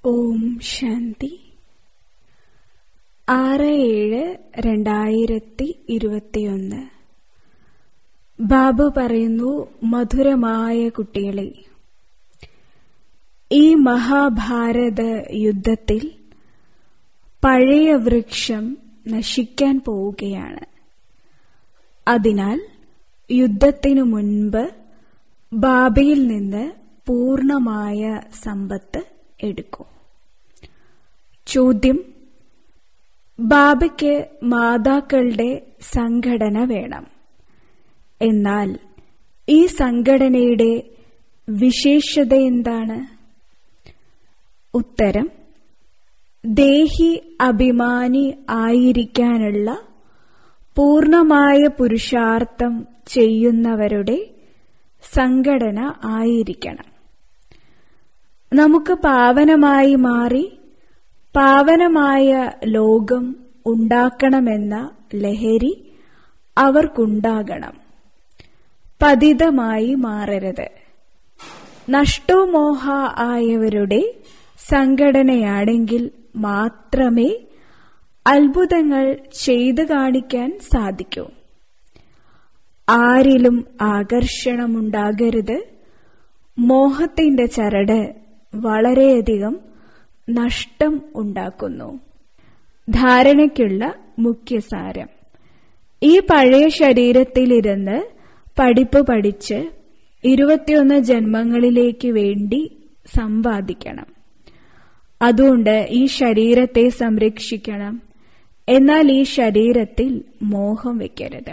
ഓം ശാന്തി ആറ് ഏഴ് രണ്ടായിരത്തി ഇരുപത്തിയൊന്ന് ബാബു പറയുന്നു മധുരമായ കുട്ടികളെ ഈ മഹാഭാരത യുദ്ധത്തിൽ പഴയ വൃക്ഷം നശിക്കാൻ പോവുകയാണ് അതിനാൽ യുദ്ധത്തിനു മുൻപ് ബാബയിൽ നിന്ന് പൂർണമായ സമ്പത്ത് എടുക്കൂ ചോദ്യം ബാബയ്ക്ക് മാതാക്കളുടെ സംഘടന വേണം എന്നാൽ ഈ സംഘടനയുടെ വിശേഷത എന്താണ് ഉത്തരം ദേഹി അഭിമാനി ആയിരിക്കാനുള്ള പൂർണമായ പുരുഷാർത്ഥം ചെയ്യുന്നവരുടെ സംഘടന ആയിരിക്കണം നമുക്ക് പാവനമായി മാറി പാവനമായ ലോകം ഉണ്ടാക്കണമെന്ന ലഹരി അവർക്കുണ്ടാകണം പതിതമായി മാറരുത് നഷ്ടോമോഹ ആയവരുടെ സംഘടനയാണെങ്കിൽ മാത്രമേ അത്ഭുതങ്ങൾ ചെയ്തു കാണിക്കാൻ സാധിക്കൂ ആരിലും ആകർഷണമുണ്ടാകരുത് മോഹത്തിന്റെ ചരട് വളരെയധികം നഷ്ടം ഉണ്ടാക്കുന്നു ധാരണയ്ക്കുള്ള മുഖ്യസാരം ഈ പഴയ ശരീരത്തിലിരുന്ന് പഠിപ്പ് പഠിച്ച് ഇരുപത്തിയൊന്ന് ജന്മങ്ങളിലേക്ക് വേണ്ടി സമ്പാദിക്കണം അതുകൊണ്ട് ഈ ശരീരത്തെ സംരക്ഷിക്കണം എന്നാൽ ഈ ശരീരത്തിൽ മോഹം വെക്കരുത്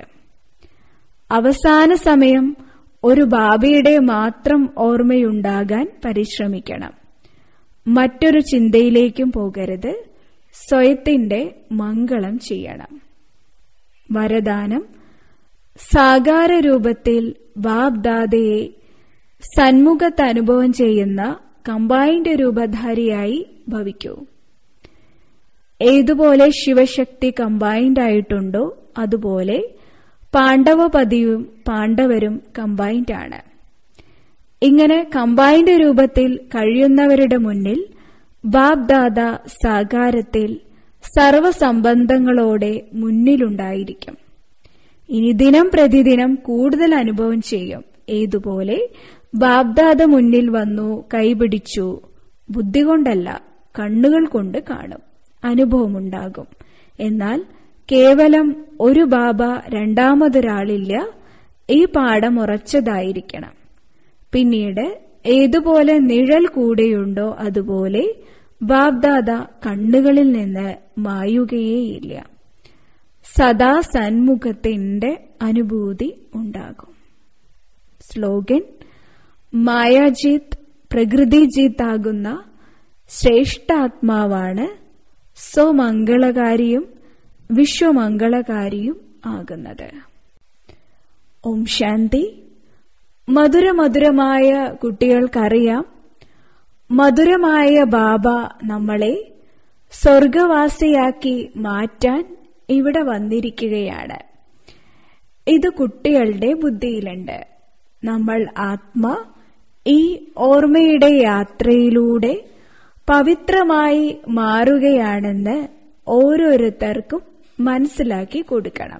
അവസാന സമയം ഒരു ബാബയുടെ മാത്രം ഓർമ്മയുണ്ടാകാൻ പരിശ്രമിക്കണം മറ്റൊരു ചിന്തയിലേക്കും പോകരുത് സ്വയത്തിന്റെ മംഗളം ചെയ്യണം വരദാനം സാകാര രൂപത്തിൽ ബാബ്ദാദയെ സന്മുഖത്ത് അനുഭവം ചെയ്യുന്ന കമ്പൈൻഡ് രൂപധാരിയായി ഭവിക്കൂ ഏതുപോലെ ശിവശക്തി കമ്പൈൻഡ് ആയിട്ടുണ്ടോ അതുപോലെ പാണ്ഡവപതിയും പാണ്ഡവരും കമ്പൈൻഡ് ആണ് ഇങ്ങനെ കമ്പൈൻഡ് രൂപത്തിൽ കഴിയുന്നവരുടെ മുന്നിൽ ബാബ്ദാദ സാകാരത്തിൽ സർവസംബന്ധങ്ങളോടെ മുന്നിലുണ്ടായിരിക്കും ഇനി ദിനം പ്രതിദിനം കൂടുതൽ അനുഭവം ചെയ്യും ഏതുപോലെ ബാബ്ദാദ മുന്നിൽ വന്നു കൈപിടിച്ചു ബുദ്ധി കൊണ്ടല്ല കണ്ണുകൾ കൊണ്ട് കാണും അനുഭവമുണ്ടാകും എന്നാൽ കേവലം ഒരു ബാബ രണ്ടാമതൊരാളില്ല ഈ പാഠം ഉറച്ചതായിരിക്കണം പിന്നീട് ഏതുപോലെ നിഴൽ കൂടെയുണ്ടോ അതുപോലെ ബാബ്ദാദ കണ്ണുകളിൽ നിന്ന് മായുകയേയില്ല സദാ സന്മുഖത്തിന്റെ അനുഭൂതി ഉണ്ടാകും സ്ലോഗൻ മായാജിത്ത് പ്രകൃതിജിത്ത് ആകുന്ന ശ്രേഷ്ഠാത്മാവാണ് സ്വമംഗളകാരിയും വിശ്വമംഗളകാരിയും ആകുന്നത് ഓം ശാന്തി മധുരമധുരമായ കുട്ടികൾക്കറിയാം മധുരമായ ബാബ നമ്മളെ സ്വർഗവാസിയാക്കി മാറ്റാൻ ഇവിടെ വന്നിരിക്കുകയാണ് ഇത് കുട്ടികളുടെ ബുദ്ധിയിലുണ്ട് നമ്മൾ ആത്മ ഈ ഓർമ്മയുടെ യാത്രയിലൂടെ പവിത്രമായി മാറുകയാണെന്ന് ഓരോരുത്തർക്കും മനസ്സിലാക്കി കൊടുക്കണം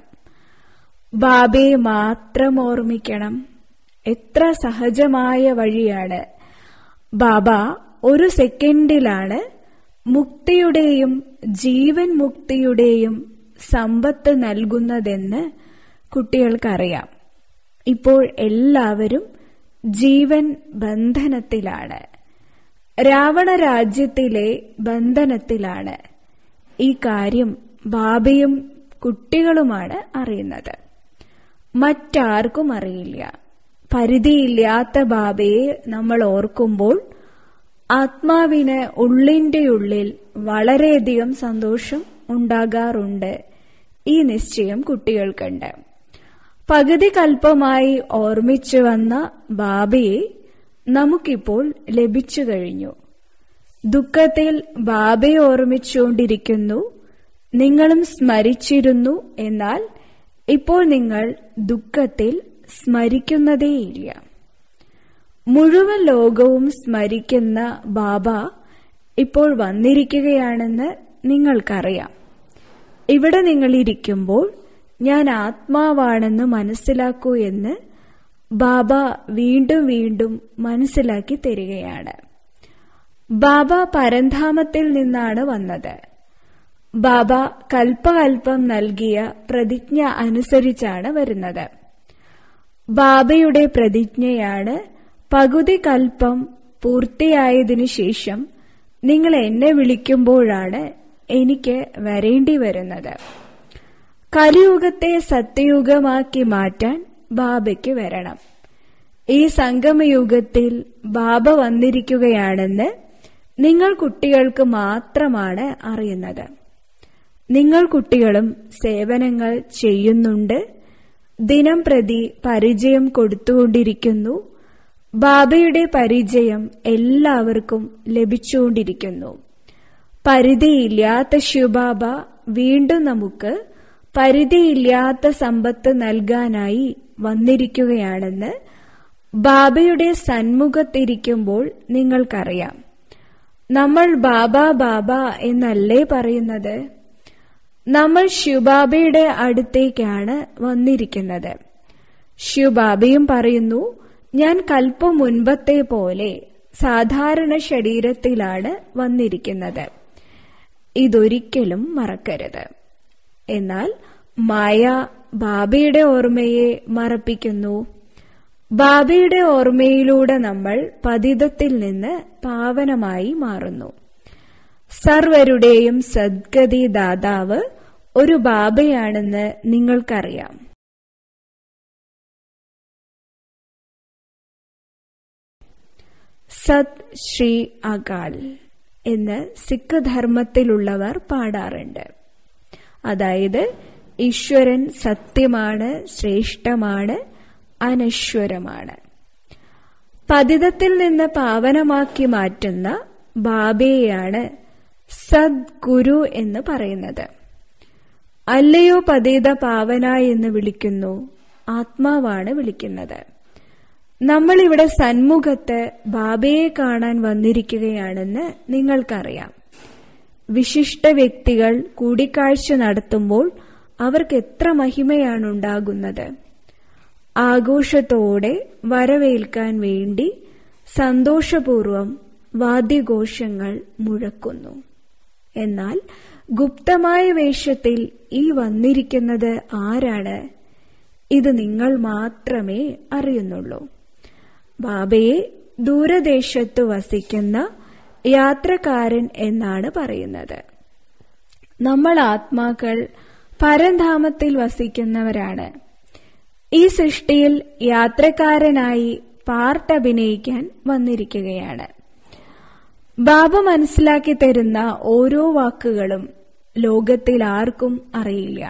ബാബയെ മാത്രം ഓർമ്മിക്കണം എത്ര സഹജമായ വഴിയാണ് ബാബ ഒരു സെക്കൻഡിലാണ് മുക്തിയുടെയും ജീവൻ മുക്തിയുടെയും സമ്പത്ത് നൽകുന്നതെന്ന് കുട്ടികൾക്കറിയാം ഇപ്പോൾ എല്ലാവരും ജീവൻ ബന്ധനത്തിലാണ് രാവണ രാജ്യത്തിലെ ബന്ധനത്തിലാണ് ഈ കാര്യം ബാബയും കുട്ടികളുമാണ് അറിയുന്നത് മറ്റാർക്കും അറിയില്ല പരിധിയില്ലാത്ത ബാബയെ നമ്മൾ ഓർക്കുമ്പോൾ ആത്മാവിന് ഉള്ളിന്റെ ഉള്ളിൽ വളരെയധികം സന്തോഷം ഉണ്ടാകാറുണ്ട് ഈ നിശ്ചയം കുട്ടികൾക്കുണ്ട് പകുതി കൽപ്പമായി ഓർമ്മിച്ചു വന്ന ബാബയെ നമുക്കിപ്പോൾ ലഭിച്ചു കഴിഞ്ഞു ദുഃഖത്തിൽ ബാബയെ ഓർമ്മിച്ചുകൊണ്ടിരിക്കുന്നു നിങ്ങളും സ്മരിച്ചിരുന്നു എന്നാൽ ഇപ്പോൾ നിങ്ങൾ ദുഃഖത്തിൽ സ്മരിക്കുന്നതേയില്ല മുഴുവൻ ലോകവും സ്മരിക്കുന്ന ബാബ ഇപ്പോൾ വന്നിരിക്കുകയാണെന്ന് നിങ്ങൾക്കറിയാം ഇവിടെ നിങ്ങൾ ഇരിക്കുമ്പോൾ ഞാൻ ആത്മാവാണെന്ന് മനസ്സിലാക്കൂ എന്ന് ബാബ വീണ്ടും വീണ്ടും മനസ്സിലാക്കി തരികയാണ് ബാബ പരന്ധാമത്തിൽ നിന്നാണ് വന്നത് ബാബ കൽപ്പകൽപ്പം നൽകിയ പ്രതിജ്ഞ അനുസരിച്ചാണ് വരുന്നത് ബാബയുടെ പ്രതിജ്ഞയാണ് പകുതി കൽപ്പം പൂർത്തിയായതിനു ശേഷം നിങ്ങൾ എന്നെ വിളിക്കുമ്പോഴാണ് എനിക്ക് വരേണ്ടി വരുന്നത് കലിയുഗത്തെ സത്യയുഗമാക്കി മാറ്റാൻ ബാബയ്ക്ക് വരണം ഈ സംഗമയുഗത്തിൽ ബാബ വന്നിരിക്കുകയാണെന്ന് നിങ്ങൾ കുട്ടികൾക്ക് മാത്രമാണ് അറിയുന്നത് നിങ്ങൾ കുട്ടികളും സേവനങ്ങൾ ചെയ്യുന്നുണ്ട് ദിനം പ്രതി പരിചയം കൊടുത്തുകൊണ്ടിരിക്കുന്നു ബാബയുടെ പരിചയം എല്ലാവർക്കും ലഭിച്ചുകൊണ്ടിരിക്കുന്നു പരിധിയില്ലാത്ത ശിവബാബ വീണ്ടും നമുക്ക് പരിധിയില്ലാത്ത സമ്പത്ത് നൽകാനായി വന്നിരിക്കുകയാണെന്ന് ബാബയുടെ സന്മുഖത്തിരിക്കുമ്പോൾ നിങ്ങൾക്കറിയാം നമ്മൾ ബാബ ബാബ എന്നല്ലേ പറയുന്നത് നമ്മൾ ശിവബാബയുടെ അടുത്തേക്കാണ് വന്നിരിക്കുന്നത് ശിവബാബയും പറയുന്നു ഞാൻ കൽപ്പം മുൻപത്തെ പോലെ സാധാരണ ശരീരത്തിലാണ് വന്നിരിക്കുന്നത് ഇതൊരിക്കലും മറക്കരുത് എന്നാൽ മായ ബാബയുടെ ഓർമ്മയെ മറപ്പിക്കുന്നു ബാബയുടെ ഓർമ്മയിലൂടെ നമ്മൾ പതിതത്തിൽ നിന്ന് പാവനമായി മാറുന്നു സർവരുടെയും സദ്ഗതി ദാതാവ് ഒരു ബാബയാണെന്ന് നിങ്ങൾക്കറിയാം സത് ശ്രീ അകാൽ എന്ന് സിഖ് ധർമ്മത്തിലുള്ളവർ പാടാറുണ്ട് അതായത് ഈശ്വരൻ സത്യമാണ് ശ്രേഷ്ഠമാണ് അനശ്വരമാണ് പതിതത്തിൽ നിന്ന് പാവനമാക്കി മാറ്റുന്ന ബാബയെയാണ് സദ്ഗുരു എന്ന് പറയുന്നത് അല്ലയോ പതിത പാവന എന്ന് വിളിക്കുന്നു ആത്മാവാണ് വിളിക്കുന്നത് നമ്മൾ ഇവിടെ സന്മുഖത്ത് ബാബയെ കാണാൻ വന്നിരിക്കുകയാണെന്ന് നിങ്ങൾക്കറിയാം വിശിഷ്ട വ്യക്തികൾ കൂടിക്കാഴ്ച നടത്തുമ്പോൾ അവർക്ക് എത്ര മഹിമയാണ് ഉണ്ടാകുന്നത് ആഘോഷത്തോടെ വരവേൽക്കാൻ വേണ്ടി സന്തോഷപൂർവം വാദ്യഘോഷങ്ങൾ മുഴക്കുന്നു എന്നാൽ ഗുപ്തമായ വേഷത്തിൽ ഈ വന്നിരിക്കുന്നത് ആരാണ് ഇത് നിങ്ങൾ മാത്രമേ അറിയുന്നുള്ളൂ ബാബയെ ദൂരദേശത്ത് വസിക്കുന്ന യാത്രക്കാരൻ എന്നാണ് പറയുന്നത് നമ്മൾ ആത്മാക്കൾ പരംധാമത്തിൽ വസിക്കുന്നവരാണ് ഈ സൃഷ്ടിയിൽ യാത്രക്കാരനായി പാർട്ട് അഭിനയിക്കാൻ വന്നിരിക്കുകയാണ് ബാബ മനസ്സിലാക്കി തരുന്ന ഓരോ വാക്കുകളും ലോകത്തിൽ ആർക്കും അറിയില്ല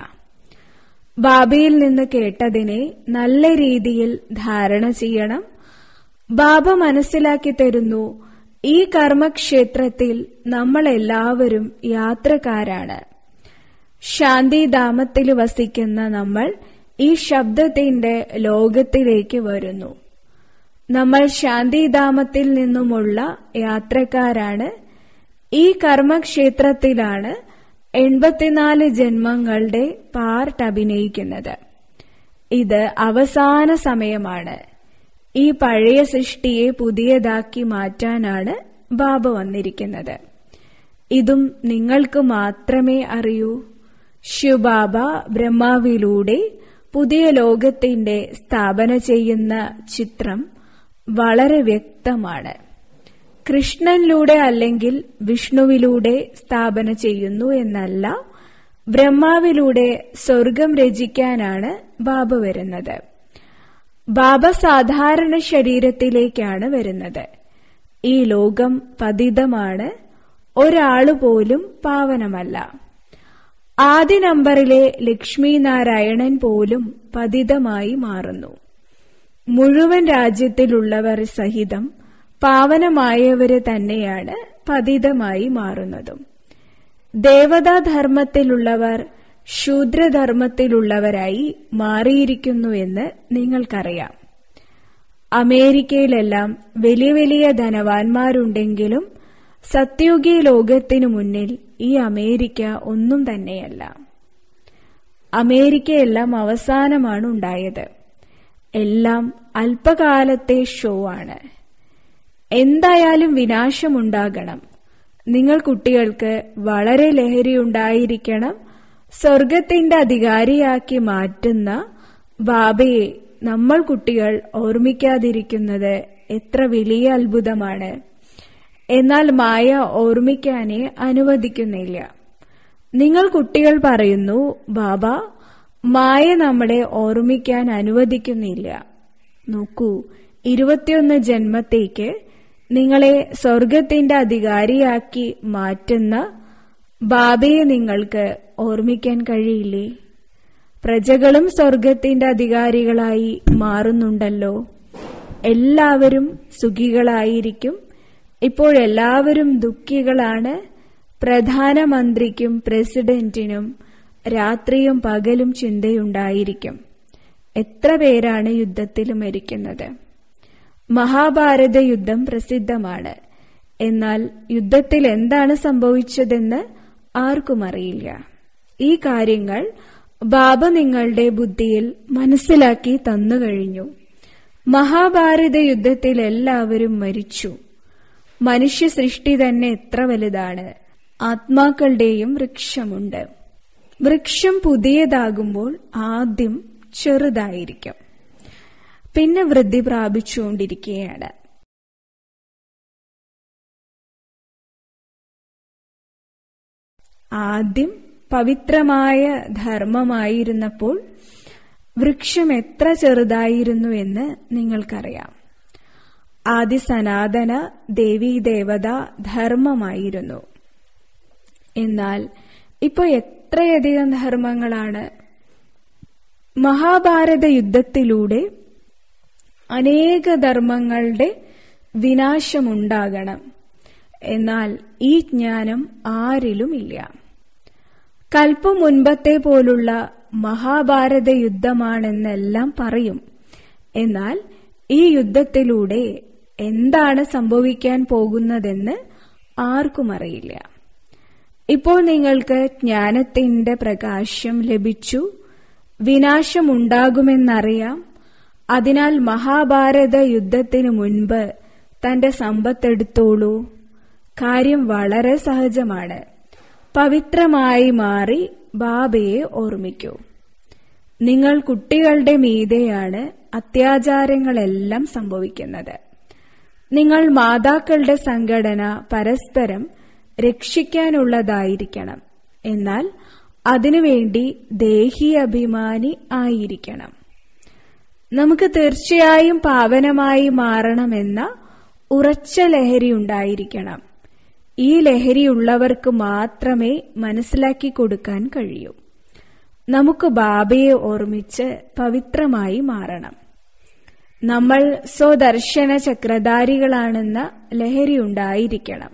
ബാബയിൽ നിന്ന് കേട്ടതിനെ നല്ല രീതിയിൽ ധാരണ ചെയ്യണം ബാബ മനസ്സിലാക്കി തരുന്നു ഈ കർമ്മക്ഷേത്രത്തിൽ നമ്മൾ എല്ലാവരും യാത്രക്കാരാണ് ശാന്തിധാമത്തിൽ വസിക്കുന്ന നമ്മൾ ഈ ശബ്ദത്തിന്റെ ലോകത്തിലേക്ക് വരുന്നു നമ്മൾ ശാന്തിധാമത്തിൽ നിന്നുമുള്ള യാത്രക്കാരാണ് ഈ കർമ്മക്ഷേത്രത്തിലാണ് എൺപത്തിനാല് ജന്മങ്ങളുടെ പാർട്ട് അഭിനയിക്കുന്നത് ഇത് അവസാന സമയമാണ് ഈ പഴയ സൃഷ്ടിയെ പുതിയതാക്കി മാറ്റാനാണ് ബാബ വന്നിരിക്കുന്നത് ഇതും നിങ്ങൾക്ക് മാത്രമേ അറിയൂ ശിവബാബ ബ്രഹ്മാവിലൂടെ പുതിയ ലോകത്തിന്റെ സ്ഥാപന ചെയ്യുന്ന ചിത്രം വളരെ വ്യക്തമാണ് കൃഷ്ണനിലൂടെ അല്ലെങ്കിൽ വിഷ്ണുവിലൂടെ സ്ഥാപന ചെയ്യുന്നു എന്നല്ല ബ്രഹ്മാവിലൂടെ സ്വർഗം രചിക്കാനാണ് ബാബ വരുന്നത് ബാബ സാധാരണ ശരീരത്തിലേക്കാണ് വരുന്നത് ഈ ലോകം പതിതമാണ് ഒരാള് പോലും പാവനമല്ല ആദ്യ നമ്പറിലെ ലക്ഷ്മി നാരായണൻ പോലും പതിതമായി മാറുന്നു മുഴുവൻ രാജ്യത്തിലുള്ളവർ സഹിതം പാവനമായവര് തന്നെയാണ് പതിതമായി മാറുന്നതും ദേവതാധർമ്മത്തിലുള്ളവർ ശൂദ്രധർമ്മത്തിലുള്ളവരായി മാറിയിരിക്കുന്നുവെന്ന് നിങ്ങൾക്കറിയാം അമേരിക്കയിലെല്ലാം വലിയ വലിയ ധനവാന്മാരുണ്ടെങ്കിലും സത്യുഗി ലോകത്തിനു മുന്നിൽ ഈ അമേരിക്ക ഒന്നും തന്നെയല്ല അമേരിക്കയെല്ലാം അവസാനമാണ് ഉണ്ടായത് എല്ലാം അല്പകാലത്തെ ഷോ ആണ് എന്തായാലും വിനാശമുണ്ടാകണം നിങ്ങൾ കുട്ടികൾക്ക് വളരെ ലഹരി ഉണ്ടായിരിക്കണം സ്വർഗത്തിന്റെ അധികാരിയാക്കി മാറ്റുന്ന ബാബയെ നമ്മൾ കുട്ടികൾ ഓർമ്മിക്കാതിരിക്കുന്നത് എത്ര വലിയ അത്ഭുതമാണ് എന്നാൽ മായ ഓർമ്മിക്കാനേ അനുവദിക്കുന്നില്ല നിങ്ങൾ കുട്ടികൾ പറയുന്നു ബാബ മായ നമ്മളെ ഓർമ്മിക്കാൻ അനുവദിക്കുന്നില്ല നോക്കൂ ഇരുപത്തിയൊന്ന് ജന്മത്തേക്ക് നിങ്ങളെ സ്വർഗത്തിന്റെ അധികാരിയാക്കി മാറ്റുന്ന ബാബയെ നിങ്ങൾക്ക് ഓർമ്മിക്കാൻ കഴിയില്ലേ പ്രജകളും സ്വർഗത്തിന്റെ അധികാരികളായി മാറുന്നുണ്ടല്ലോ എല്ലാവരും സുഖികളായിരിക്കും ഇപ്പോഴെല്ലാവരും ദുഃഖികളാണ് പ്രധാനമന്ത്രിക്കും പ്രസിഡന്റിനും രാത്രിയും പകലും ചിന്തയുണ്ടായിരിക്കും എത്ര പേരാണ് യുദ്ധത്തിൽ മരിക്കുന്നത് മഹാഭാരത യുദ്ധം പ്രസിദ്ധമാണ് എന്നാൽ യുദ്ധത്തിൽ എന്താണ് സംഭവിച്ചതെന്ന് ആർക്കും അറിയില്ല ഈ കാര്യങ്ങൾ ബാബ നിങ്ങളുടെ ബുദ്ധിയിൽ മനസ്സിലാക്കി തന്നു കഴിഞ്ഞു മഹാഭാരത യുദ്ധത്തിൽ എല്ലാവരും മരിച്ചു മനുഷ്യ സൃഷ്ടി തന്നെ എത്ര വലുതാണ് ആത്മാക്കളുടെയും വൃക്ഷമുണ്ട് വൃക്ഷം പുതിയതാകുമ്പോൾ ആദ്യം ചെറുതായിരിക്കും പിന്നെ വൃദ്ധി പ്രാപിച്ചുകൊണ്ടിരിക്കുകയാണ് ആദ്യം പവിത്രമായ ധർമ്മമായിരുന്നപ്പോൾ വൃക്ഷം എത്ര ചെറുതായിരുന്നു എന്ന് നിങ്ങൾക്കറിയാം ആദി സനാതന ദേവീദേവത ധർമ്മമായിരുന്നു എന്നാൽ ഇപ്പോൾ എത്രയധികം ധർമ്മങ്ങളാണ് മഹാഭാരത യുദ്ധത്തിലൂടെ അനേക ധർമ്മങ്ങളുടെ വിനാശമുണ്ടാകണം എന്നാൽ ഈ ജ്ഞാനം ആരിലുമില്ല കൽപ്പം മുൻപത്തെ പോലുള്ള മഹാഭാരത യുദ്ധമാണെന്നെല്ലാം പറയും എന്നാൽ ഈ യുദ്ധത്തിലൂടെ എന്താണ് സംഭവിക്കാൻ പോകുന്നതെന്ന് ആർക്കും അറിയില്ല ഇപ്പോൾ നിങ്ങൾക്ക് ജ്ഞാനത്തിന്റെ പ്രകാശം ലഭിച്ചു വിനാശമുണ്ടാകുമെന്നറിയാം അതിനാൽ മഹാഭാരത യുദ്ധത്തിനു മുൻപ് തന്റെ സമ്പത്തെടുത്തോളൂ കാര്യം വളരെ സഹജമാണ് പവിത്രമായി മാറി ബാബയെ ഓർമ്മിക്കൂ നിങ്ങൾ കുട്ടികളുടെ മീതെയാണ് അത്യാചാരങ്ങളെല്ലാം സംഭവിക്കുന്നത് നിങ്ങൾ മാതാക്കളുടെ സംഘടന പരസ്പരം രക്ഷിക്കാനുള്ളതായിരിക്കണം എന്നാൽ അതിനുവേണ്ടി ദേഹി അഭിമാനി ആയിരിക്കണം നമുക്ക് തീർച്ചയായും പാവനമായി മാറണമെന്ന ഉറച്ച ലഹരി ഉണ്ടായിരിക്കണം ഈ ലഹരിയുള്ളവർക്ക് മാത്രമേ മനസ്സിലാക്കി കൊടുക്കാൻ കഴിയൂ നമുക്ക് ബാബയെ ഓർമ്മിച്ച് പവിത്രമായി മാറണം നമ്മൾ സ്വദർശന ചക്രധാരികളാണെന്ന ലഹരി ഉണ്ടായിരിക്കണം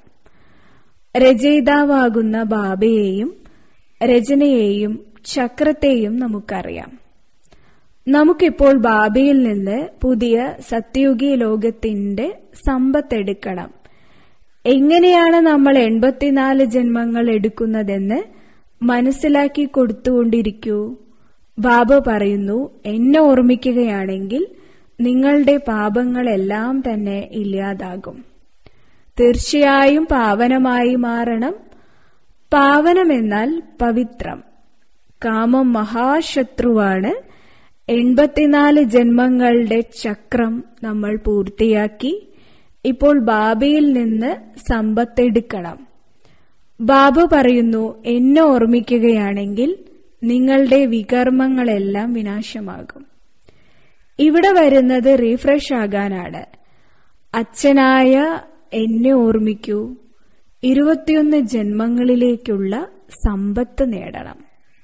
രചയിതാവാകുന്ന ബാബയെയും രചനയെയും ചക്രത്തെയും നമുക്കറിയാം നമുക്കിപ്പോൾ ബാബയിൽ നിന്ന് പുതിയ സത്യയുഗി ലോകത്തിന്റെ സമ്പത്തെടുക്കണം എങ്ങനെയാണ് നമ്മൾ എൺപത്തിനാല് ജന്മങ്ങൾ എടുക്കുന്നതെന്ന് മനസ്സിലാക്കി കൊടുത്തുകൊണ്ടിരിക്കൂ ബാബ പറയുന്നു എന്നെ ഓർമ്മിക്കുകയാണെങ്കിൽ നിങ്ങളുടെ പാപങ്ങളെല്ലാം തന്നെ ഇല്ലാതാകും തീർച്ചയായും പാവനമായി മാറണം പാവനമെന്നാൽ പവിത്രം കാമം മഹാശത്രുവാണ് എൺപത്തിനാല് ജന്മങ്ങളുടെ ചക്രം നമ്മൾ പൂർത്തിയാക്കി ഇപ്പോൾ ബാബയിൽ നിന്ന് സമ്പത്തെടുക്കണം ബാബ പറയുന്നു എന്നെ ഓർമ്മിക്കുകയാണെങ്കിൽ നിങ്ങളുടെ വികർമ്മങ്ങളെല്ലാം വിനാശമാകും ഇവിടെ വരുന്നത് റീഫ്രഷ് ആകാനാണ് അച്ഛനായ എന്നെ ഓർമ്മിക്കൂ ഇരുപത്തിയൊന്ന് ജന്മങ്ങളിലേക്കുള്ള സമ്പത്ത് നേടണം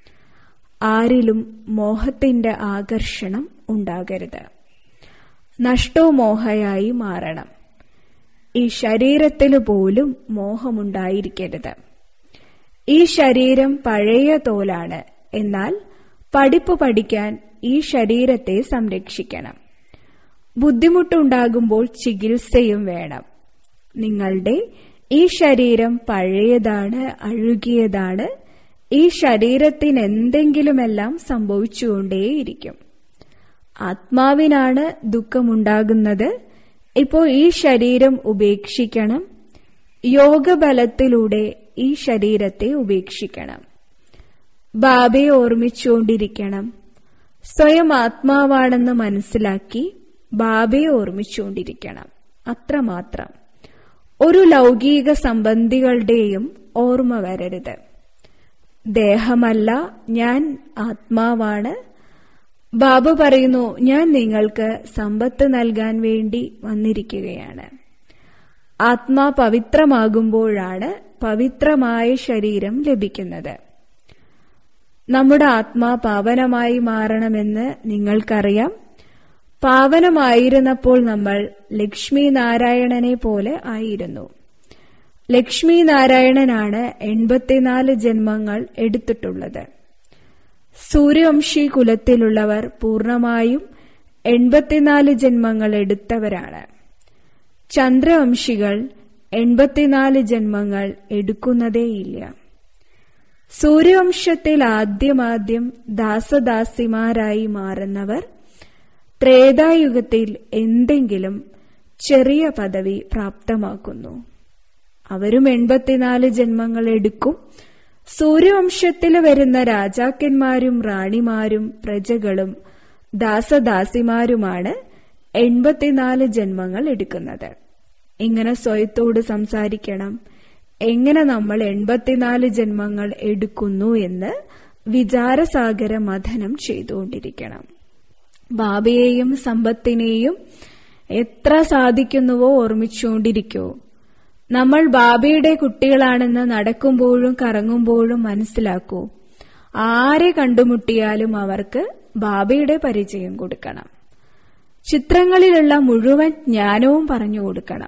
ആരിലും മോഹത്തിന്റെ ആകർഷണം ഉണ്ടാകരുത് നഷ്ടോമോഹയായി മാറണം ഈ ശരീരത്തില് പോലും മോഹമുണ്ടായിരിക്കരുത് ഈ ശരീരം പഴയ തോലാണ് എന്നാൽ പഠിപ്പ് പഠിക്കാൻ ഈ ശരീരത്തെ സംരക്ഷിക്കണം ബുദ്ധിമുട്ടുണ്ടാകുമ്പോൾ ചികിത്സയും വേണം നിങ്ങളുടെ ഈ ശരീരം പഴയതാണ് അഴുകിയതാണ് ഈ ശരീരത്തിന് എന്തെങ്കിലുമെല്ലാം സംഭവിച്ചുകൊണ്ടേയിരിക്കും ആത്മാവിനാണ് ദുഃഖമുണ്ടാകുന്നത് ഇപ്പോൾ ഈ ശരീരം ഉപേക്ഷിക്കണം യോഗബലത്തിലൂടെ ഈ ശരീരത്തെ ഉപേക്ഷിക്കണം ബാബയെ ഓർമ്മിച്ചുകൊണ്ടിരിക്കണം സ്വയം ആത്മാവാണെന്ന് മനസ്സിലാക്കി ബാബയെ ഓർമ്മിച്ചുകൊണ്ടിരിക്കണം അത്രമാത്രം ഒരു ലൗകിക സംബന്ധികളുടെയും ഓർമ്മ വരരുത് ദേഹമല്ല ഞാൻ ആത്മാവാണ് ബാബു പറയുന്നു ഞാൻ നിങ്ങൾക്ക് സമ്പത്ത് നൽകാൻ വേണ്ടി വന്നിരിക്കുകയാണ് ആത്മാ പവിത്രമാകുമ്പോഴാണ് പവിത്രമായ ശരീരം ലഭിക്കുന്നത് നമ്മുടെ ആത്മാ പാവനമായി മാറണമെന്ന് നിങ്ങൾക്കറിയാം പാവനമായിരുന്നപ്പോൾ നമ്മൾ ലക്ഷ്മി നാരായണനെ പോലെ ആയിരുന്നു ലക്ഷ്മി നാരായണനാണ് എൺപത്തിനാല് ജന്മങ്ങൾ എടുത്തിട്ടുള്ളത് സൂര്യവംശി കുലത്തിലുള്ളവർ പൂർണമായും എൺപത്തിനാല് ജന്മങ്ങൾ എടുത്തവരാണ് ചന്ദ്രവംശികൾ എൺപത്തിനാല് ജന്മങ്ങൾ എടുക്കുന്നതേയില്ല സൂര്യവംശത്തിൽ ആദ്യമാദ്യം ദാസദാസിമാരായി മാറുന്നവർ ത്രേതായുഗത്തിൽ എന്തെങ്കിലും ചെറിയ പദവി പ്രാപ്തമാക്കുന്നു അവരും എൺപത്തിനാല് ജന്മങ്ങൾ എടുക്കും സൂര്യവംശത്തിൽ വരുന്ന രാജാക്കന്മാരും റാണിമാരും പ്രജകളും ദാസദാസിമാരുമാണ് എൺപത്തിനാല് ജന്മങ്ങൾ എടുക്കുന്നത് ഇങ്ങനെ സ്വയത്തോട് സംസാരിക്കണം എങ്ങനെ നമ്മൾ എൺപത്തിനാല് ജന്മങ്ങൾ എടുക്കുന്നു എന്ന് വിചാരസാഗര മഥനം ചെയ്തുകൊണ്ടിരിക്കണം ബാബയെയും സമ്പത്തിനെയും എത്ര സാധിക്കുന്നുവോ ഓർമ്മിച്ചുകൊണ്ടിരിക്കൂ നമ്മൾ ബാബയുടെ കുട്ടികളാണെന്ന് നടക്കുമ്പോഴും കറങ്ങുമ്പോഴും മനസ്സിലാക്കൂ ആരെ കണ്ടുമുട്ടിയാലും അവർക്ക് ബാബയുടെ പരിചയം കൊടുക്കണം ചിത്രങ്ങളിലുള്ള മുഴുവൻ ജ്ഞാനവും പറഞ്ഞു കൊടുക്കണം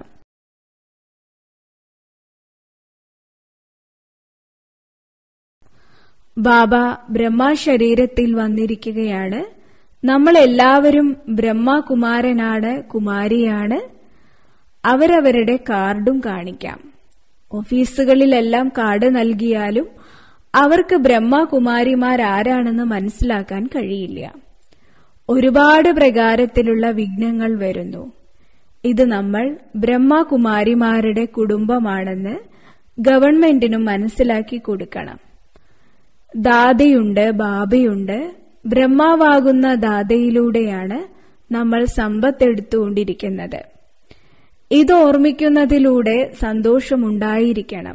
ബാബ ബ്രഹ്മശരീരത്തിൽ വന്നിരിക്കുകയാണ് നമ്മൾ എല്ലാവരും ബ്രഹ്മകുമാരനാണ് കുമാരിയാണ് അവരവരുടെ കാർഡും കാണിക്കാം ഓഫീസുകളിലെല്ലാം കാർഡ് നൽകിയാലും അവർക്ക് ബ്രഹ്മകുമാരിമാരാരാണെന്ന് മനസ്സിലാക്കാൻ കഴിയില്ല ഒരുപാട് പ്രകാരത്തിലുള്ള വിഘ്നങ്ങൾ വരുന്നു ഇത് നമ്മൾ ബ്രഹ്മകുമാരിമാരുടെ കുടുംബമാണെന്ന് ഗവൺമെന്റിനും മനസ്സിലാക്കി കൊടുക്കണം ദാതയുണ്ട് ബാബയുണ്ട് ബ്രഹ്മാവാകുന്ന ദാതയിലൂടെയാണ് നമ്മൾ സമ്പത്തെടുത്തുകൊണ്ടിരിക്കുന്നത് ഇത് ഓർമ്മിക്കുന്നതിലൂടെ സന്തോഷമുണ്ടായിരിക്കണം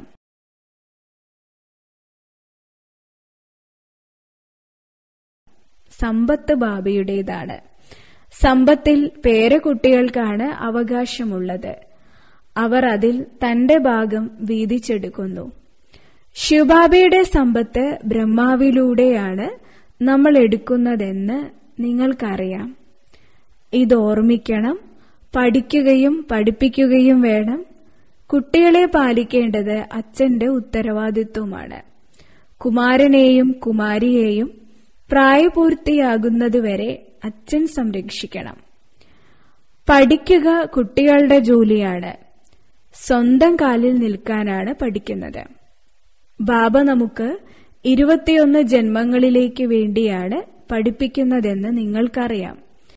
സമ്പത്ത് ബാബയുടേതാണ് സമ്പത്തിൽ പേരക്കുട്ടികൾക്കാണ് അവകാശമുള്ളത് അവർ അതിൽ തന്റെ ഭാഗം വീതിച്ചെടുക്കുന്നു ശിവബാബയുടെ സമ്പത്ത് ബ്രഹ്മാവിലൂടെയാണ് നമ്മൾ എടുക്കുന്നതെന്ന് നിങ്ങൾക്കറിയാം ഇത് ഓർമ്മിക്കണം പഠിക്കുകയും പഠിപ്പിക്കുകയും വേണം കുട്ടികളെ പാലിക്കേണ്ടത് അച്ഛന്റെ ഉത്തരവാദിത്വമാണ് കുമാരനെയും കുമാരിയെയും പ്രായപൂർത്തിയാകുന്നതുവരെ അച്ഛൻ സംരക്ഷിക്കണം പഠിക്കുക കുട്ടികളുടെ ജോലിയാണ് സ്വന്തം കാലിൽ നിൽക്കാനാണ് പഠിക്കുന്നത് ബാബ നമുക്ക് ഇരുപത്തിയൊന്ന് ജന്മങ്ങളിലേക്ക് വേണ്ടിയാണ് പഠിപ്പിക്കുന്നതെന്ന് നിങ്ങൾക്കറിയാം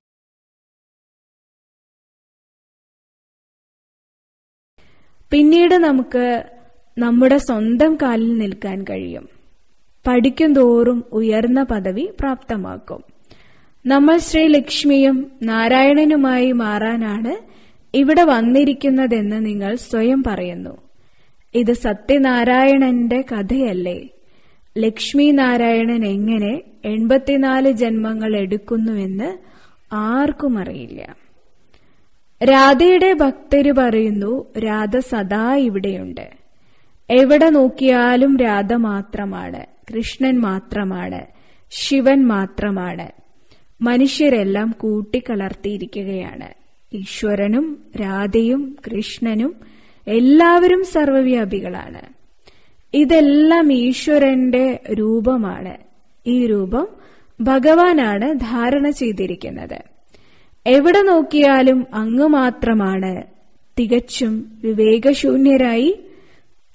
പിന്നീട് നമുക്ക് നമ്മുടെ സ്വന്തം കാലിൽ നിൽക്കാൻ കഴിയും പഠിക്കും തോറും ഉയർന്ന പദവി പ്രാപ്തമാക്കും നമ്മൾ ശ്രീ ലക്ഷ്മിയും നാരായണനുമായി മാറാനാണ് ഇവിടെ വന്നിരിക്കുന്നതെന്ന് നിങ്ങൾ സ്വയം പറയുന്നു ഇത് സത്യനാരായണന്റെ കഥയല്ലേ ലക്ഷ്മി നാരായണൻ എങ്ങനെ എൺപത്തിനാല് ജന്മങ്ങൾ എടുക്കുന്നുവെന്ന് ആർക്കും അറിയില്ല രാധയുടെ ഭക്തര് പറയുന്നു രാധ സദാ ഇവിടെയുണ്ട് എവിടെ നോക്കിയാലും രാധ മാത്രമാണ് കൃഷ്ണൻ മാത്രമാണ് ശിവൻ മാത്രമാണ് മനുഷ്യരെല്ലാം കൂട്ടിക്കലർത്തിയിരിക്കുകയാണ് ഈശ്വരനും രാധയും കൃഷ്ണനും എല്ലാവരും സർവവ്യാപികളാണ് ഇതെല്ലാം ഈശ്വരന്റെ രൂപമാണ് ഈ രൂപം ഭഗവാനാണ് ധാരണ ചെയ്തിരിക്കുന്നത് എവിടെ നോക്കിയാലും അങ്ങ് മാത്രമാണ് തികച്ചും വിവേകശൂന്യരായി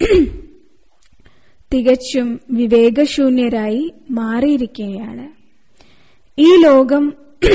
തികച്ചും വിവേകശൂന്യരായി മാറിയിരിക്കുകയാണ് ഈ ലോകം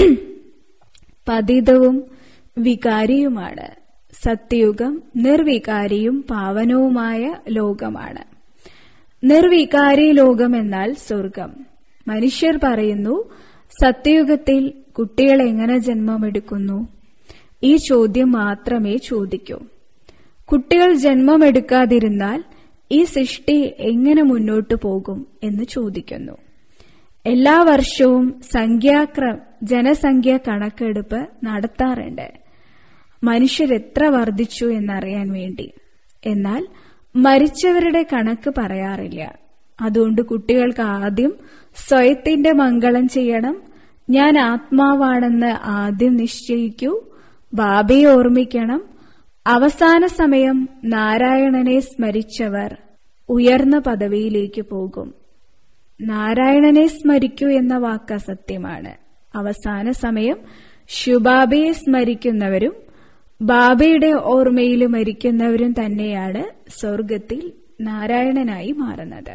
പതിതവും വികാരിയുമാണ് സത്യയുഗം നിർവികാരിയും പാവനവുമായ ലോകമാണ് നിർവികാരി ലോകം എന്നാൽ സ്വർഗം മനുഷ്യർ പറയുന്നു സത്യയുഗത്തിൽ കുട്ടികൾ എങ്ങനെ ജന്മമെടുക്കുന്നു ഈ ചോദ്യം മാത്രമേ ചോദിക്കൂ കുട്ടികൾ ജന്മമെടുക്കാതിരുന്നാൽ ഈ സൃഷ്ടി എങ്ങനെ മുന്നോട്ടു പോകും എന്ന് ചോദിക്കുന്നു എല്ലാ വർഷവും സംഖ്യാക്ര ജനസംഖ്യ കണക്കെടുപ്പ് നടത്താറുണ്ട് മനുഷ്യരെത്ര വർദ്ധിച്ചു എന്നറിയാൻ വേണ്ടി എന്നാൽ മരിച്ചവരുടെ കണക്ക് പറയാറില്ല അതുകൊണ്ട് കുട്ടികൾക്ക് ആദ്യം സ്വയത്തിന്റെ മംഗളം ചെയ്യണം ഞാൻ ആത്മാവാണെന്ന് ആദ്യം നിശ്ചയിക്കൂ ബാബയെ ഓർമ്മിക്കണം അവസാന സമയം നാരായണനെ സ്മരിച്ചവർ ഉയർന്ന പദവിയിലേക്ക് പോകും നാരായണനെ സ്മരിക്കൂ എന്ന വാക്ക് സത്യമാണ് അവസാന സമയം ശുബാബയെ സ്മരിക്കുന്നവരും ബാബയുടെ ഓർമ്മയിൽ മരിക്കുന്നവരും തന്നെയാണ് സ്വർഗത്തിൽ നാരായണനായി മാറുന്നത്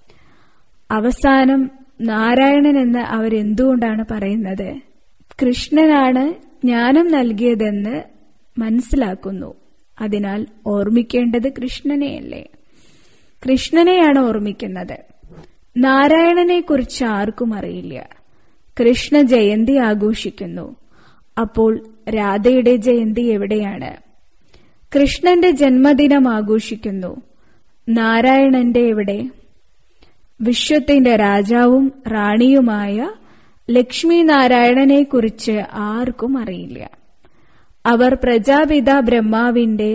അവസാനം നാരായണൻ എന്ന് അവരെന്തുകൊണ്ടാണ് പറയുന്നത് കൃഷ്ണനാണ് ജ്ഞാനം നൽകിയതെന്ന് മനസ്സിലാക്കുന്നു അതിനാൽ ഓർമ്മിക്കേണ്ടത് കൃഷ്ണനെയല്ലേ കൃഷ്ണനെയാണ് ഓർമ്മിക്കുന്നത് നാരായണനെ കുറിച്ച് ആർക്കും അറിയില്ല കൃഷ്ണ ജയന്തി ആഘോഷിക്കുന്നു അപ്പോൾ രാധയുടെ ജയന്തി എവിടെയാണ് കൃഷ്ണന്റെ ജന്മദിനം ആഘോഷിക്കുന്നു നാരായണന്റെ എവിടെ വിശ്വത്തിന്റെ രാജാവും റാണിയുമായ ലക്ഷ്മി നാരായണനെ കുറിച്ച് ആർക്കും അറിയില്ല അവർ പ്രജാപിത ബ്രഹ്മാവിന്റെ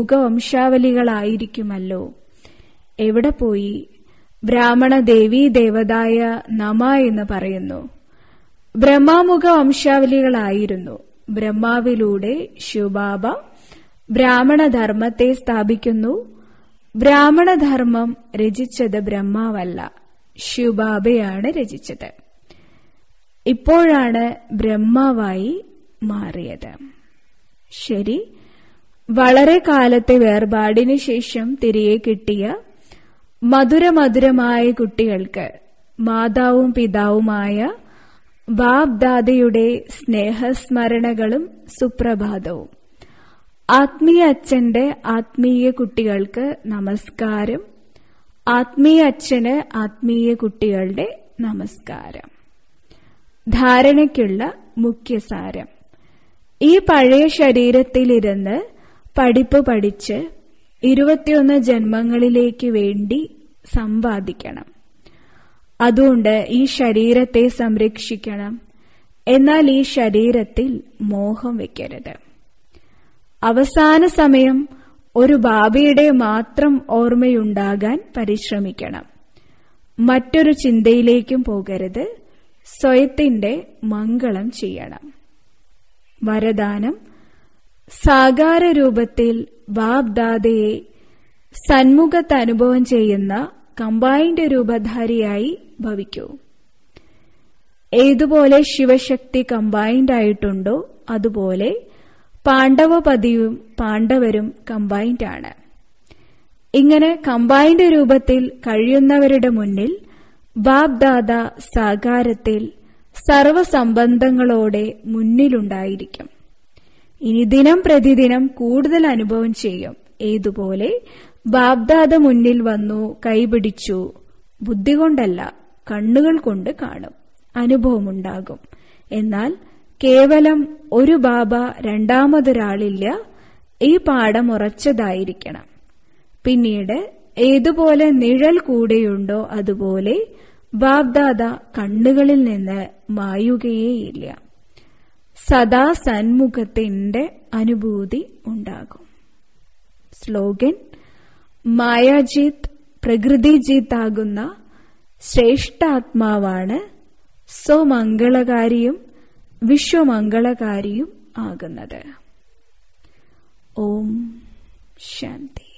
മുഖവംശാവലികളായിരിക്കുമല്ലോ എവിടെ പോയി ബ്രാഹ്മണ ദേവീ ദേവതായ നമ എന്ന് പറയുന്നു ബ്രഹ്മാമുഖ വംശാവലികളായിരുന്നു ബ്രഹ്മാവിലൂടെ ശിവബാബ ബ്രാഹ്മണധർമ്മത്തെ സ്ഥാപിക്കുന്നു ബ്രാഹ്മണധർമ്മം രചിച്ചത് ബ്രഹ്മാവല്ല ശിവബാബയാണ് രചിച്ചത് ഇപ്പോഴാണ് ബ്രഹ്മാവായി മാറിയത് ശരി വളരെ കാലത്തെ വേർപാടിനു ശേഷം തിരികെ കിട്ടിയ മധുരമധുരമായ കുട്ടികൾക്ക് മാതാവും പിതാവുമായ ബാബ് ദാദയുടെ സ്നേഹസ്മരണകളും സുപ്രഭാതവും ആത്മീയ അച്ഛന്റെ ആത്മീയ കുട്ടികൾക്ക് നമസ്കാരം ആത്മീയ അച്ഛന് ആത്മീയ കുട്ടികളുടെ നമസ്കാരം ധാരണയ്ക്കുള്ള മുഖ്യസാരം ഈ പഴയ ശരീരത്തിലിരുന്ന് പഠിപ്പ് പഠിച്ച് ഇരുപത്തിയൊന്ന് ജന്മങ്ങളിലേക്ക് വേണ്ടി സമ്പാദിക്കണം അതുകൊണ്ട് ഈ ശരീരത്തെ സംരക്ഷിക്കണം എന്നാൽ ഈ ശരീരത്തിൽ മോഹം വെക്കരുത് അവസാന സമയം ഒരു ബാബയുടെ മാത്രം ഓർമ്മയുണ്ടാകാൻ പരിശ്രമിക്കണം മറ്റൊരു ചിന്തയിലേക്കും പോകരുത് സ്വയത്തിന്റെ മംഗളം ചെയ്യണം വരദാനം സാകാര രൂപത്തിൽ ബാബ് ദാദയെ സന്മുഖത്ത് അനുഭവം ചെയ്യുന്ന കമ്പൈൻഡ് രൂപധാരിയായി ഭവിക്കൂ ഏതുപോലെ ശിവശക്തി കമ്പൈൻഡ് ആയിട്ടുണ്ടോ അതുപോലെ പാണ്ഡവപതിയും പാണ്ഡവരും കമ്പൈൻഡ് ആണ് ഇങ്ങനെ കമ്പൈൻഡ് രൂപത്തിൽ കഴിയുന്നവരുടെ മുന്നിൽ ബാബ് ദാദ സാകാരത്തിൽ സർവസംബന്ധങ്ങളോടെ മുന്നിലുണ്ടായിരിക്കും ഇനി ദിനം പ്രതിദിനം കൂടുതൽ അനുഭവം ചെയ്യും ഏതുപോലെ ബാബ്ദാദ മുന്നിൽ വന്നു കൈപിടിച്ചു ബുദ്ധി കൊണ്ടല്ല കണ്ണുകൾ കൊണ്ട് കാണും അനുഭവമുണ്ടാകും എന്നാൽ കേവലം ഒരു ബാബ രണ്ടാമതൊരാളില്ല ഈ പാഠം ഉറച്ചതായിരിക്കണം പിന്നീട് ഏതുപോലെ നിഴൽ കൂടെയുണ്ടോ അതുപോലെ ബാബ്ദാദ കണ്ണുകളിൽ നിന്ന് മായുകയേയില്ല സദാ സന്മുഖത്തിന്റെ അനുഭൂതി ഉണ്ടാകും സ്ലോഗൻ മായാജീത് പ്രകൃതിജീത് ആകുന്ന ശ്രേഷ്ഠാത്മാവാണ് സ്വമംഗളകാരിയും വിശ്വമംഗളകാരിയും ആകുന്നത് ഓം ശാന്തി